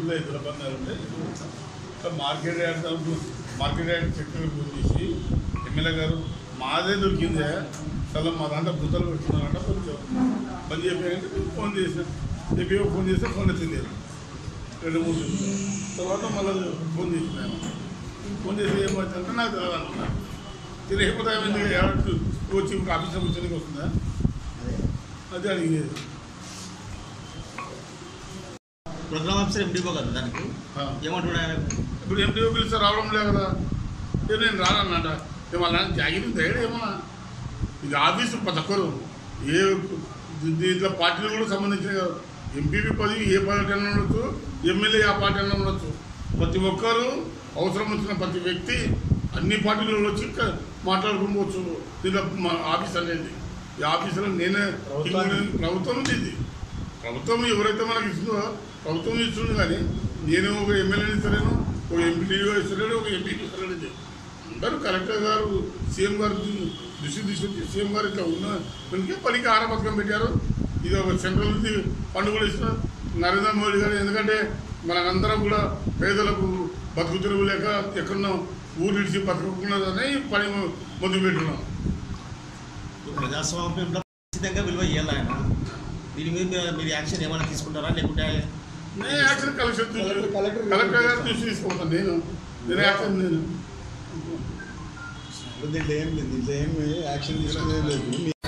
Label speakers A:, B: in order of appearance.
A: ఊళ్ళో ఇతర బంధాలు ఉంటే ఇంకా మార్కెట్ యార్డ్ దాంట్లో మార్కెట్ యార్డ్ సెక్రటరీ ఫోన్ చేసి ఎమ్మెల్యే గారు మాదే దొరికిందే అసలు మా దాంట్లో గుంతలు పెడుతున్నారంట కొంచెం పని చెప్పారంటే నేను ఫోన్ చేసిన చెప్పి ఫోన్ చేస్తే ఫోన్ ఎత్తింది రెండు మూడు రోజులు. తర్వాత మళ్ళీ ఫోన్ చేసినాను ఫోన్ చేసి ఏమవుతుందంటే నాకు తెలియదు అనుకున్నా తెలియకపోతే ఏమైంది ఎవరు వచ్చి ఆఫీస్లో కూర్చొనికి వస్తుందా అది అడిగేది
B: ప్రోగ్రామ్ ఆఫీసర్ ఎండిపో కదా దానికి
A: ఆ.
B: ఏమంటున్నా ఆయన
A: ఇప్పుడు ఎంపీ పిలిస్తే రావడం లేదు కదా ఏ నేను రానన్నట ఏమన్నా జాగిరి ధైర్యం ఏమన్నా ఇది ఆఫీసు ప్రతి ఒక్కరు ఏ దీ- దీంట్లో పార్టీలు కూడా సంబంధించిన కాదు ఎంపీపీ పదవి ఏ పార్టీ అన్న ఉండొచ్చు ఎమ్మెల్యే ఆ పార్టీ అన్న ఉండొచ్చు ప్రతి ఒక్కరు అవసరం వచ్చిన ప్రతి వ్యక్తి అన్ని పార్టీలలో వచ్చి ఇక్కడ మాట్లాడుకోవచ్చు దీంట్లో మా ఆఫీస్ అనేది ఈ ఆఫీసులో నేనే
C: ప్రభుత్వానికి-
A: ప్రభుత్వం ఉంది ఇది ప్రభుత్వం ఎవరైతే మనకి ఇస్తుందో ప్రభుత్వం ఇస్తుంది కానీ నేను ఒక ఎమ్మెల్యేని ఇస్తలేను ఒక ఎంపీడీఓ ఇస్తలేడు ఒక ఎంపీ ఇస్తలేడు ఇది. అందరూ కలెక్టర్ గారు సీఎం గారు దృ- దృష్టి తీసుకొచ్చి సీఎం గారు ఇట్లా ఉన్న మనకి పనికి ఆహార పథకం పెట్టారు ఇది ఒక సెంట్రల్ నుంచి ఫండ్ కూడా ఇస్తున్నారు నరేంద్ర మోడీ గారు ఎందుకంటే మనకందరం కూడా పేదలకు బతుకు తెరువు లేక ఎక్కడున్నా ఊరు విడిచి బతకకున్నదని పని మొదలు పెట్టున్నాం
B: ఇప్పుడు ప్రజాస్వామ్యంలో ఖచ్చితంగా విలువ ఇవ్వాలి ఆయన దీని మీద మీరు- మీరు యాక్షన్ ఏమైనా తీసుకుంటారా లేకుంటే
A: నేను action collection
C: collector- collector
A: collector గారు దృష్టి తీసుకుంటాను నేను నేను యాక్షన్ నేను
C: దీంట్లో ఏం లేదు దీంట్లో ఏం యాక్షన్ తీసుకునేది లేదు